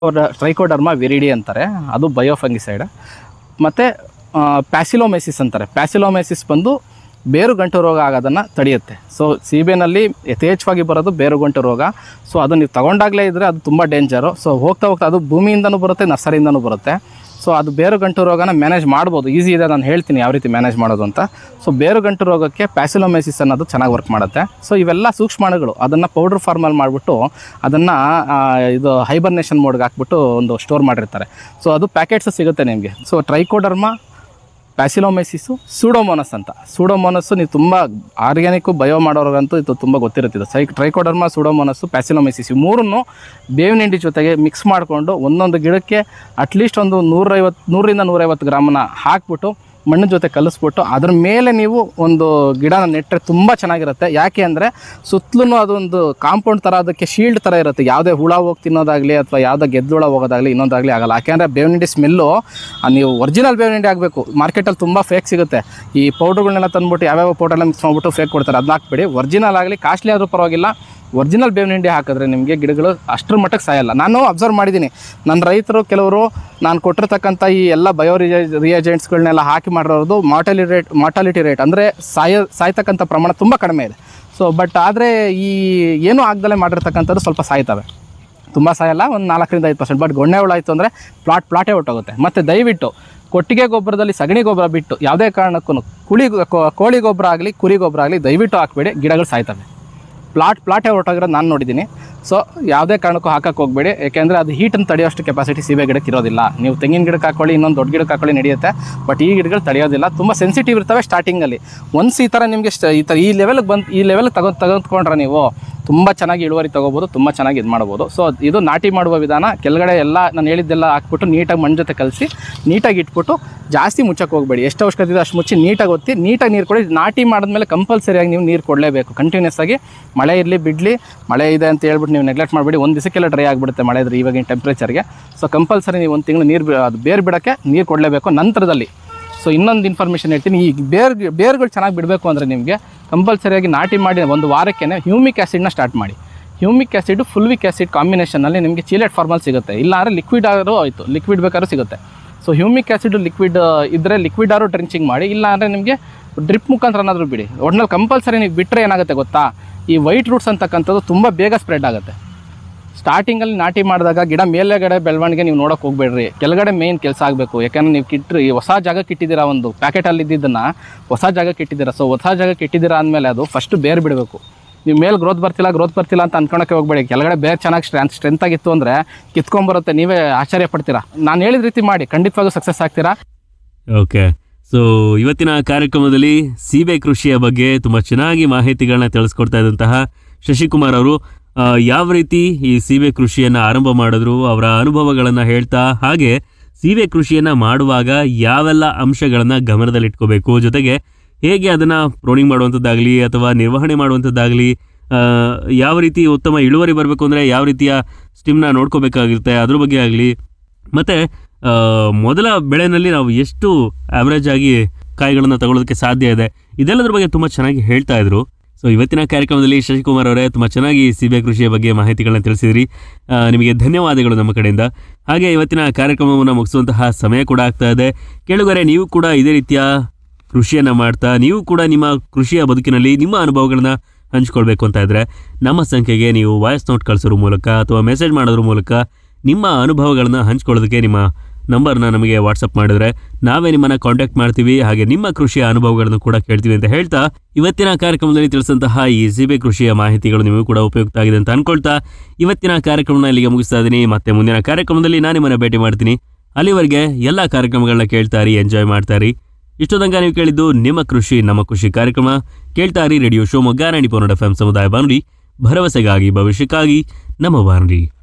trichoderma ವಿರಿಡಿ ಅಂತಾರೆ ಅದು ಬಯೋಫಂಗಿಸೈಡ್ ಮತ್ತು ಪ್ಯಾಸಿಲೋಮೆಸಿಸ್ ಅಂತಾರೆ ಪ್ಯಾಸಿಲೋಮೆಸಿಸ್ ಬಂದು ಬೇರುಗಂಟು ರೋಗ ಆಗೋದನ್ನು ತಡೆಯುತ್ತೆ ಸೊ ಸೀಬೆನಲ್ಲಿ ಯಥೇಚ್ಛವಾಗಿ ಬರೋದು ಬೇರುಗಂಟು ರೋಗ ಸೊ ಅದು ನೀವು ತಗೊಂಡಾಗಲೇ ಇದ್ದರೆ ಅದು ತುಂಬ ಡೇಂಜರು ಸೊ ಹೋಗ್ತಾ ಹೋಗ್ತಾ ಅದು ಭೂಮಿಯಿಂದನೂ ಬರುತ್ತೆ ನರ್ಸರಿಯಿಂದನೂ ಬರುತ್ತೆ ಸೊ ಅದು ಬೇರುಗಂಟು ರೋಗನ ಮ್ಯಾನೇಜ್ ಮಾಡ್ಬೋದು ಈಸಿ ಇದೆ ನಾನು ಹೇಳ್ತೀನಿ ಯಾವ ರೀತಿ ಮ್ಯಾನೇಜ್ ಮಾಡೋದು ಅಂತ ಸೊ ಬೇರುಗಂಟು ರೋಗಕ್ಕೆ ಪ್ಯಾಸಿಲೋಮೆಸಿಸ್ ಅನ್ನೋದು ಚೆನ್ನಾಗಿ ವರ್ಕ್ ಮಾಡುತ್ತೆ ಸೊ ಇವೆಲ್ಲ ಸೂಕ್ಷ್ಮಾಣುಗಳು ಅದನ್ನು ಪೌಡ್ರ್ ಫಾರ್ಮಲ್ಲಿ ಮಾಡಿಬಿಟ್ಟು ಅದನ್ನು ಇದು ಹೈಬರ್ನೇಷನ್ ಮೋಡ್ಗೆ ಹಾಕ್ಬಿಟ್ಟು ಒಂದು ಸ್ಟೋರ್ ಮಾಡಿರ್ತಾರೆ ಸೊ ಅದು ಪ್ಯಾಕೆಟ್ಸ್ ಸಿಗುತ್ತೆ ನಿಮಗೆ ಸೊ ಟ್ರೈಕೋಡರ್ಮಾ ಪ್ಯಾಸಿಲೋಮೆಸಿಸು ಸೂಡೋಮೋನಸ್ ಅಂತ ಸೂಡೋಮೋನಸ್ಸು ನೀವು ತುಂಬ ಆರ್ಗ್ಯಾನಿಕ್ಕು ಬಯೋ ಮಾಡೋರಿಗಂತೂ ಇದು ತುಂಬ ಗೊತ್ತಿರುತ್ತಿದೆ ಸೈ ಟ್ರೈಕೋಡರ್ಮಾ ಸೂಡೋಮೋನಸ್ಸು ಪ್ಯಾಸಿಲೋಮೆಸಿಸ್ ಇವು ಮೂರನ್ನು ಬೇವಿನ ಹಿಂಡಿ ಜೊತೆಗೆ ಮಿಕ್ಸ್ ಮಾಡಿಕೊಂಡು ಒಂದೊಂದು ಗಿಡಕ್ಕೆ ಅಟ್ಲೀಸ್ಟ್ ಒಂದು ನೂರೈವತ್ತು ನೂರರಿಂದ ನೂರೈವತ್ತು ಗ್ರಾಮನ ಹಾಕ್ಬಿಟ್ಟು ಮಣ್ಣಿನ ಜೊತೆ ಕಲಿಸ್ಬಿಟ್ಟು ಅದ್ರ ಮೇಲೆ ನೀವು ಒಂದು ಗಿಡನ ನೆಟ್ಟರೆ ತುಂಬ ಚೆನ್ನಾಗಿರುತ್ತೆ ಯಾಕೆ ಅಂದರೆ ಸುತ್ತಲೂ ಅದೊಂದು ಕಾಂಪೌಂಡ್ ಥರ ಅದಕ್ಕೆ ಶೀಲ್ಡ್ ಥರ ಇರುತ್ತೆ ಯಾವುದೇ ಹುಳ ಹೋಗಿ ತಿನ್ನೋದಾಗಲಿ ಅಥವಾ ಯಾವುದೇ ಗೆದ್ದುಳ ಹೋಗೋದಾಗಲಿ ಇನ್ನೊಂದಾಗಲಿ ಆಗಲ್ಲ ಯಾಕೆಂದರೆ ಬೇವಿನ ಹಿಂಡಿ ಸ್ಮೆಲ್ಲು ನೀವು ಒರಿಜಿನಲ್ ಬೇವಿನ ಹಿಂಡಿ ಆಗಬೇಕು ಮಾರ್ಕೆಟಲ್ಲಿ ತುಂಬ ಫೇಕ್ ಸಿಗುತ್ತೆ ಈ ಪೌಡ್ರ್ಗಳನ್ನೆಲ್ಲ ತಂದ್ಬಿಟ್ಟು ಯಾವ್ಯಾವ ಪೌಡರ್ನ ಮಿಕ್ಸ್ ಮಾಡ್ಬಿಟ್ಟು ಫೇಕ್ ಕೊಡ್ತಾರೆ ಅದನ್ನ ಹಾಕ್ಬೇಡಿ ಒರಿಜಿನಲ್ ಆಗಲಿ ಕಾಸ್ಟ್ಲಿ ಆದರೂ ಪರವಾಗಿಲ್ಲ ಒರಿಜಿನಲ್ ಬೇವಿನ ಹಿಂಡಿ ಹಾಕಿದ್ರೆ ನಿಮಗೆ ಗಿಡಗಳು ಅಷ್ಟರ ಮಟ್ಟಕ್ಕೆ ಸಾಯಲ್ಲ ನಾನು ಅಬ್ಸರ್ವ್ ಮಾಡಿದ್ದೀನಿ ನನ್ನ ರೈತರು ಕೆಲವರು ನಾನು ಕೊಟ್ಟಿರ್ತಕ್ಕಂಥ ಈ ಎಲ್ಲ ಬಯೋ ರಿಯೇಜೆಂಟ್ಸ್ಗಳನ್ನೆಲ್ಲ ಹಾಕಿ ಮಾಡಿರೋದು ಮಾರ್ಟಾಲಿ ರೇಟ್ ಮಾರ್ಟಾಲಿಟಿ ರೇಟ್ ಅಂದರೆ ಸಾಯ ಸಾಯ್ತಕ್ಕಂಥ ಪ್ರಮಾಣ ತುಂಬ ಕಡಿಮೆ ಇದೆ ಸೊ ಬಟ್ ಆದರೆ ಈ ಏನೂ ಆಗ್ದಲೇ ಮಾಡಿರ್ತಕ್ಕಂಥದ್ದು ಸ್ವಲ್ಪ ಸಾಯ್ತವೆ ತುಂಬ ಸಾಯಲ್ಲ ಒಂದು ನಾಲ್ಕರಿಂದ ಐದು ಪರ್ಸೆಂಟ್ ಬಟ್ ಗೊಣ್ಣೆ ಹುಳ ಆಯಿತು ಅಂದರೆ ಪ್ಲಾಟ್ ಪ್ಲಾಟೇ ಹೊಟ್ಟೋಗುತ್ತೆ ಮತ್ತು ದಯವಿಟ್ಟು ಕೊಟ್ಟಿಗೆ ಗೊಬ್ಬರದಲ್ಲಿ ಸಗಣಿ ಗೊಬ್ಬರ ಬಿಟ್ಟು ಯಾವುದೇ ಕಾರಣಕ್ಕೂ ಕುಳಿ ಕೋ- ಕೋಳಿ ಗೊಬ್ಬರ ಆಗಲಿ ಕುರಿ ಗೊಬ್ಬರ ಆಗಲಿ ದಯವಿಟ್ಟು ಹಾಕಬೇಡಿ ಗಿಡಗಳು ಸಾಯ್ತವೆ ಪ್ಲಾಟ್ ಪ್ಲಾಟೇ ಹೊರಟೋಗಿರೋದು ನಾನು ನೋಡಿದ್ದೀನಿ ಸೊ ಯಾವುದೇ ಕಾರಣಕ್ಕೂ ಹಾಕಕ್ಕೆ ಹೋಗಬೇಡಿ ಯಾಕೆಂದರೆ ಅದು ಹೀಟನ್ನು ತಡೆಯೋಷ್ಟು ಕೆಪಾಸಿಟಿ ಸೀಬೆ ಗಿಡಕ್ಕೆ ಇರೋದಿಲ್ಲ ನೀವು ತೆಂಗಿನ ಗಿಡಕ್ಕೆ ಹಾಕೊಳ್ಳಿ ಇನ್ನೊಂದು ದೊಡ್ಡ ಗಿಡಕ್ಕೆ ಹಾಕೊಳ್ಳಿ ನಡೆಯುತ್ತೆ ಬಟ್ ಈ ಗಿಡಗಳು ತಡೆಯೋದಿಲ್ಲ ತುಂಬ ಸೆನ್ಸಿಟಿವ್ ಇರ್ತವೆ ಸ್ಟಾರ್ಟಿಂಗಲ್ಲಿ ಒನ್ಸ್ ಈ ಥರ ನಿಮಗೆ ಸ್ಟ್ ಈ ಥರ ಈ ಲೆವೆಲ್ಗೆ ಬಂದು ಈ ಲೆವೆಲ್ಗೆ ತಗೊ ತೆಗೆದುಕೊಂಡ್ರೆ ನೀವು ತುಂಬ ಚೆನ್ನಾಗಿ ಇಳುವರಿ ತೊಗೋಬೋದು ತುಂಬ ಚೆನ್ನಾಗಿ ಇದು ಮಾಡ್ಬೋದು ಸೊ ಇದು ನಾಟಿ ಮಾಡುವ ವಿಧಾನ ಕೆಳಗಡೆ ಎಲ್ಲ ನಾನು ಹೇಳಿದ್ದೆಲ್ಲ ಹಾಕ್ಬಿಟ್ಟು ನೀಟಾಗಿ ಮಣ್ಣು ಜೊತೆ ಕಲಸಿ ನೀಟಾಗಿ ಇಟ್ಬಿಟ್ಟು ಜಾಸ್ತಿ ಮುಚ್ಚಕ್ಕೆ ಹೋಗಬೇಡಿ ಎಷ್ಟು ಅವಶ್ಯಕತೆ ಇದೆ ಅಷ್ಟು ಮುಚ್ಚಿ ನೀಟಾಗಿ ಒತ್ತಿ ನೀಟಾಗಿ ನೀರು ಕೊಡಿ ನಾಟಿ ಮಾಡಿದ್ಮೇಲೆ ಕಂಪಲ್ಸರಿಯಾಗಿ ನೀವು ನೀರು ಕೊಡಲೇಬೇಕು ಕಂಟಿನ್ಯೂಸ್ ಆಗಿ ಮಳೆ ಇರಲಿ ಬಿಡಲಿ ಮಳೆ ಇದೆ ಅಂತ ಹೇಳ್ಬಿಟ್ಟು ನೀವು ನೆಗ್ಲೆಕ್ಟ್ ಮಾಡಬೇಡಿ ಒಂದು ದಿವಸಕ್ಕೆಲ್ಲ ಡ್ರೈ ಆಗಿಬಿಡುತ್ತೆ ಮಳೆ ಇದ್ರೆ ಇವಾಗಿನ ಟೆಂಪ್ರೇಚರ್ಗೆ ಸೊ ಕಂಪಲ್ಸರಿ ನೀವು ಒಂದು ತಿಂಗಳು ನೀರು ಅದು ಬೇರು ಬಿಡೋಕ್ಕೆ ನೀರು ಕೊಡಲೇಬೇಕು ನಂತರದಲ್ಲಿ ಸೊ ಇನ್ನೊಂದು ಇನ್ಫಾರ್ಮೇಷನ್ ಹೇಳ್ತೀನಿ ಈ ಬೇರ್ ಬೇರುಗಳು ಚೆನ್ನಾಗಿ ಬಿಡಬೇಕು ಅಂದರೆ ನಿಮಗೆ ಕಂಪಲ್ಸರಿಯಾಗಿ ನಾಟಿ ಮಾಡಿ ಒಂದು ವಾರಕ್ಕೆ ಹ್ಯೂಮಿಕ್ ಆ್ಯಸಿಡ್ನ ಸ್ಟಾರ್ಟ್ ಮಾಡಿ ಹ್ಯೂಮಿಕ್ ಆ್ಯಸಿಡ್ ಫುಲ್ವಿಕ್ ಆ್ಯಸಿಡ್ ಕಾಂಬಿನೇಷನಲ್ಲಿ ನಿಮಗೆ ಚೀಲೆಟ್ ಫಾರ್ಮಲ್ ಸಿಗುತ್ತೆ ಇಲ್ಲ ಅಂದರೆ ಲಿಕ್ವಿಡ್ ಆದರೂ ಆಯಿತು ಲಿಕ್ವಿಡ್ ಬೇಕಾದ್ರೂ ಸಿಗುತ್ತೆ ಸೊ ಹ್ಯೂಮಿಕ್ ಆ್ಯಸಿಡ್ ಲಿಕ್ವಿಡ್ ಇದ್ದರೆ ಲಿಕ್ವಿಡ್ ಆದ್ರೂ ಡ್ರಿಂಚಿಂಗ್ ಮಾಡಿ ಇಲ್ಲ ಅಂದರೆ ನಿಮಗೆ ಡ್ರಿಪ್ ಮುಖಾಂತರ ಏನಾದರೂ ಬಿಡಿ ಒಟ್ನಲ್ಲಿ ಕಂಪಲ್ಸರಿ ನೀವು ಬಿಟ್ಟರೆ ಏನಾಗುತ್ತೆ ಗೊತ್ತಾ ಈ ವೈಟ್ ರೂಟ್ಸ್ ಅಂತಕ್ಕಂಥದ್ದು ತುಂಬ ಬೇಗ ಸ್ಪ್ರೆಡ್ ಆಗುತ್ತೆ ಸ್ಟಾರ್ಟಿಂಗಲ್ಲಿ ನಾಟಿ ಮಾಡಿದಾಗ ಗಿಡ ಮೇಲೆಗಡೆ ಬೆಳವಣಿಗೆ ನೀವು ನೋಡೋಕೆ ಹೋಗ್ಬೇಡ್ರಿ ಕೆಳಗಡೆ ಮೇನ್ ಕೆಲಸ ಆಗಬೇಕು ಯಾಕಂದ್ರೆ ನೀವು ಕಿಟ್ರಿ ಹೊಸ ಜಾಗಕ್ಕೆ ಇಟ್ಟಿದ್ದೀರಾ ಒಂದು ಪ್ಯಾಕೆಟಲ್ಲಿ ಇದ್ದಿದ್ದನ್ನು ಹೊಸ ಜಾಗಕ್ಕೆ ಇಟ್ಟಿದ್ದೀರಾ ಸೊ ಹೊಸ ಜಾಗಕ್ಕೆ ಇಟ್ಟಿದ್ದೀರಾ ಅಂದಮೇಲೆ ಅದು ಫಸ್ಟ್ ಬೇರೆ ಬಿಡಬೇಕು ನೀವು ಮೇಲೆ ಗ್ರೋತ್ ಬರ್ತಿಲ್ಲ ಗ್ರೋತ್ ಬರ್ತಿಲ್ಲ ಅಂತ ಅನ್ಕೊಳಕ್ಕೆ ಹೋಗ್ಬೇಡಿ ಕೆಳಗಡೆ ಬೇರೆ ಚೆನ್ನಾಗಿ ಸ್ಟ್ರೆಂತ್ ಸ್ಟ್ರೆಂತ್ ಆಗಿತ್ತು ಅಂದರೆ ಕಿತ್ಕೊಂಬರುತ್ತೆ ನೀವೇ ಆಶ್ಚರ್ಯ ಪಡ್ತೀರಾ ನಾನು ಹೇಳಿದ ರೀತಿ ಮಾಡಿ ಖಂಡಿತವಾಗೂ ಸಕ್ಸಸ್ ಆಗ್ತೀರಾ ಓಕೆ ಸೊ ಇವತ್ತಿನ ಕಾರ್ಯಕ್ರಮದಲ್ಲಿ ಸೀಬೆ ಕೃಷಿಯ ಬಗ್ಗೆ ತುಂಬ ಚೆನ್ನಾಗಿ ಮಾಹಿತಿಗಳನ್ನ ತಿಳಿಸ್ಕೊಡ್ತಾ ಇದ್ದಂತಹ ಶಶಿಕುಮಾರ್ ಅವರು ಆ, ಯಾವ ರೀತಿ ಈ ಸೀಬೆ ಕೃಷಿಯನ್ನು ಆರಂಭ ಮಾಡಿದ್ರು ಅವರ ಅನುಭವಗಳನ್ನು ಹೇಳ್ತಾ ಹಾಗೆ ಸೀಬೆ ಕೃಷಿಯನ್ನು ಮಾಡುವಾಗ ಯಾವೆಲ್ಲ ಅಂಶಗಳನ್ನು ಗಮನದಲ್ಲಿಟ್ಕೋಬೇಕು ಜೊತೆಗೆ ಹೇಗೆ ಅದನ್ನು ಪ್ರೋಣಿಂಗ್ ಮಾಡುವಂಥದ್ದಾಗಲಿ ಅಥವಾ ನಿರ್ವಹಣೆ ಮಾಡುವಂಥದ್ದಾಗಲಿ ಆ, ಯಾವ ರೀತಿ ಉತ್ತಮ ಇಳುವರಿ ಬರಬೇಕು ಅಂದರೆ ಯಾವ ರೀತಿಯ ಸ್ಟಿಮ್ನ ನೋಡ್ಕೋಬೇಕಾಗಿರುತ್ತೆ ಅದ್ರ ಬಗ್ಗೆ ಆಗಲಿ ಮತ್ತು ಮೊದಲ ಬೆಳೆನಲ್ಲಿ ನಾವು ಎಷ್ಟು ಆವ್ರೇಜ್ ಆಗಿ ಕಾಯಿಗಳನ್ನು ತಗೊಳ್ಳೋದಕ್ಕೆ ಸಾಧ್ಯ ಇದೆ ಇದೆಲ್ಲದ್ರ ಬಗ್ಗೆ ತುಂಬ ಚೆನ್ನಾಗಿ ಹೇಳ್ತಾ ಇದ್ರು ಸೊ ಇವತ್ತಿನ ಕಾರ್ಯಕ್ರಮದಲ್ಲಿ ಶಶಿಕುಮಾರ್ ಅವರೇ ತುಂಬ ಚೆನ್ನಾಗಿ ಸೀಬೆ ಕೃಷಿಯ ಬಗ್ಗೆ ಮಾಹಿತಿಗಳನ್ನ ತಿಳಿಸಿದ್ರಿ ಆ, ನಿಮಗೆ ಧನ್ಯವಾದಗಳು ನಮ್ಮ ಕಡೆಯಿಂದ ಹಾಗೆ ಇವತ್ತಿನ ಕಾರ್ಯಕ್ರಮವನ್ನು ಮುಗಿಸುವಂತಹ ಸಮಯ ಕೂಡ ಆಗ್ತಾ ಇದೆ ಕೇಳುಗರೆ ನೀವು ಕೂಡ ಇದೇ ರೀತಿಯ ಕೃಷಿಯನ್ನು ಮಾಡ್ತಾ ನೀವು ಕೂಡ ನಿಮ್ಮ ಕೃಷಿಯ ಬದುಕಿನಲ್ಲಿ ನಿಮ್ಮ ಅನುಭವಗಳನ್ನ ಹಂಚ್ಕೊಳ್ಬೇಕು ಅಂತ ಇದ್ರೆ ನಮ್ಮ ಸಂಖ್ಯೆಗೆ ನೀವು ವಾಯ್ಸ್ ನೋಟ್ ಕಳಿಸೋದ್ರ ಮೂಲಕ ಅಥವಾ ಮೆಸೇಜ್ ಮಾಡೋದ್ರ ಮೂಲಕ ನಿಮ್ಮ ಅನುಭವಗಳನ್ನ ಹಂಚ್ಕೊಳ್ಳೋದಕ್ಕೆ ನಿಮ್ಮ ನಂಬರ್ನ ನಮಗೆ ವಾಟ್ಸಪ್ ಮಾಡಿದ್ರೆ ನಾವೇ ನಿಮ್ಮನ್ನ ಕಾಂಟ್ಯಾಕ್ಟ್ ಮಾಡ್ತೀವಿ ಹಾಗೆ ನಿಮ್ಮ ಕೃಷಿಯ ಅನುಭವಗಳನ್ನು ಕೂಡ ಕೇಳ್ತೀವಿ ಅಂತ ಹೇಳ್ತಾ ಇವತ್ತಿನ ಕಾರ್ಯಕ್ರಮದಲ್ಲಿ ತಿಳಿಸಿದಂತಹ ಈ ಸೀಬೆ ಕೃಷಿಯ ಮಾಹಿತಿಗಳು ನಿಮಗೂ ಕೂಡ ಉಪಯುಕ್ತ ಆಗಿದೆ ಅಂತ ಅನ್ಕೊಳ್ತಾ ಇವತ್ತಿನ ಕಾರ್ಯಕ್ರಮನ ಇಲ್ಲಿಗೆ ಮುಗಿಸ್ತಾ ಇದ್ದೀನಿ ಮತ್ತೆ ಮುಂದಿನ ಕಾರ್ಯಕ್ರಮದಲ್ಲಿ ನಾನು ನಿಮ್ಮನ್ನ ಭೇಟಿ ಮಾಡ್ತೀನಿ ಅಲ್ಲಿವರೆಗೆ ಎಲ್ಲ ಕಾರ್ಯಕ್ರಮಗಳನ್ನ ಕೇಳ್ತಾರಿ ಎಂಜಾಯ್ ಮಾಡ್ತಾರಿ ಇಷ್ಟು ತನಕ ನೀವು ಕೇಳಿದ್ದು ನಿಮ್ಮ ಕೃಷಿ ನಮ್ಮ ಕೃಷಿ ಕಾರ್ಯಕ್ರಮ ಕೇಳ್ತಾರಿ ರೇಡಿಯೋ ಶಿವಮೊಗ್ಗ ನಾಡಿ ಪೌನಡ್ ಎಫ್ ಎಂ ಸಮುದಾಯ ಬಾನುಲಿ ಭರವಸೆಗಾಗಿ ಭವಿಷ್ಯಕ್ಕಾಗಿ ನಮ್ಮ ಬಾನುಲಿ